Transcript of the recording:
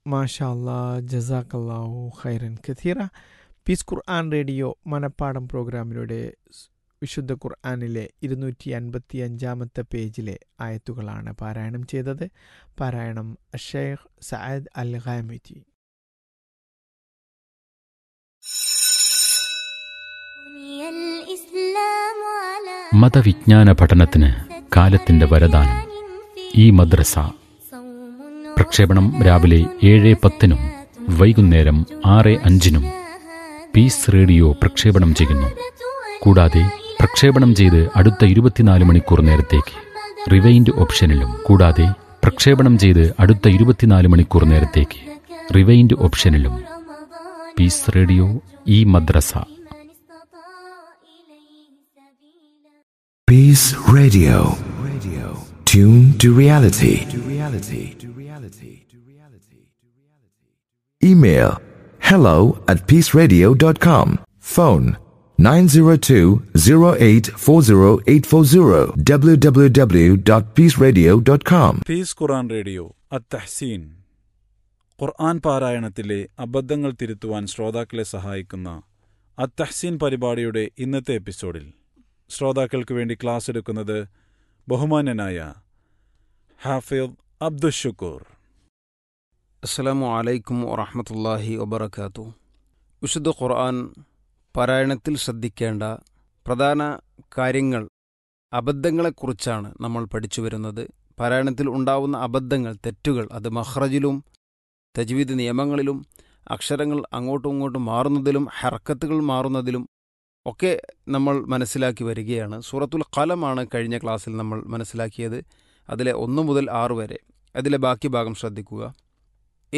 മാഷാ അല്ലാ ജസാക്കല്ലാഹു ഖൈറൻ കഥീറ പീസ് ഖുർആൻ റേഡിയോ മനപ്പാടം പ്രോഗ്രാമിലൂടെ സ് വിശുദ്ധ ഖുർആാനിലെ ഇരുന്നൂറ്റി അൻപത്തി അഞ്ചാമത്തെ പേജിലെ ആയത്തുകളാണ് പാരായണം ചെയ്തത് പാരായണം ഷെയ്ഖ് സയദ് അൽ ഖാമിറ്റി മതവിജ്ഞാന പഠനത്തിന് കാലത്തിന്റെ വരദാനം ഈ മദ്രസ പ്രക്ഷേപണം രാവിലെ ഏഴ് പത്തിനും വൈകുന്നേരം ആറ് അഞ്ചിനും പീസ് റേഡിയോ പ്രക്ഷേപണം ചെയ്യുന്നു കൂടാതെ പ്രക്ഷേപണം ചെയ്ത് അടുത്ത ഇരുപത്തിനാല് മണിക്കൂർ നേരത്തേക്ക് റിവൈൻഡ് ഓപ്ഷനിലും കൂടാതെ പ്രക്ഷേപണം ചെയ്ത് അടുത്ത ഇരുപത്തിനാല് മണിക്കൂർ നേരത്തേക്ക് റിവൈൻഡ് ഓപ്ഷനിലും പീസ് റേഡിയോ ഈ മദ്രസ Peace Radio. Radio. Tune to reality. To reality. To reality. To reality. Email hello at peaceradio.com. Phone 902-0840840 www.peaceradio.com. Peace Quran radio അത്തഹ്സീൻ ഖുർആൻ പാരായണത്തിലെ അബദ്ധങ്ങൾ തിരുത്തുവാൻ ശ്രോതാക്കളെ സഹായിക്കുന്ന അത്തഹ്സീൻ പരിപാടിയുടെ ഇന്നത്തെ എപ്പിസോഡിൽ ശ്രോതാക്കൾക്ക് വേണ്ടി ക്ലാസ് എടുക്കുന്നത് ബഹുമാന്യനായ ഹാഫിദ് അബ്ദുഷുക്കൂർ അസ്സലാമു അലൈക്കും വറഹമത്തല്ലാഹി വബർക്കാത്തു വിശുദ്ധ ഖുർആൻ പാരായണത്തിൽ ശ്രദ്ധിക്കേണ്ട പ്രധാന കാര്യങ്ങൾ അബദ്ധങ്ങളെക്കുറിച്ചാണ് നമ്മൾ പഠിച്ചു വരുന്നത് പാരായണത്തിൽ ഉണ്ടാവുന്ന അബദ്ധങ്ങൾ തെറ്റുകൾ അത് മഹ്റജിലും തജ്വീദ് നിയമങ്ങളിലും അക്ഷരങ്ങൾ അങ്ങോട്ടും ഇങ്ങോട്ടും മാറുന്നതിലും ഹർക്കത്തുകൾ മാറുന്നതിലും ഒക്കെ നമ്മൾ മനസ്സിലാക്കി വരികയാണ് സൂറത്തുൽ ഖലമാണ് കഴിഞ്ഞ ക്ലാസ്സിൽ നമ്മൾ മനസ്സിലാക്കിയത് അതിലെ ഒന്ന് മുതൽ ആറ് വരെ അതിലെ ബാക്കി ഭാഗം ശ്രദ്ധിക്കുക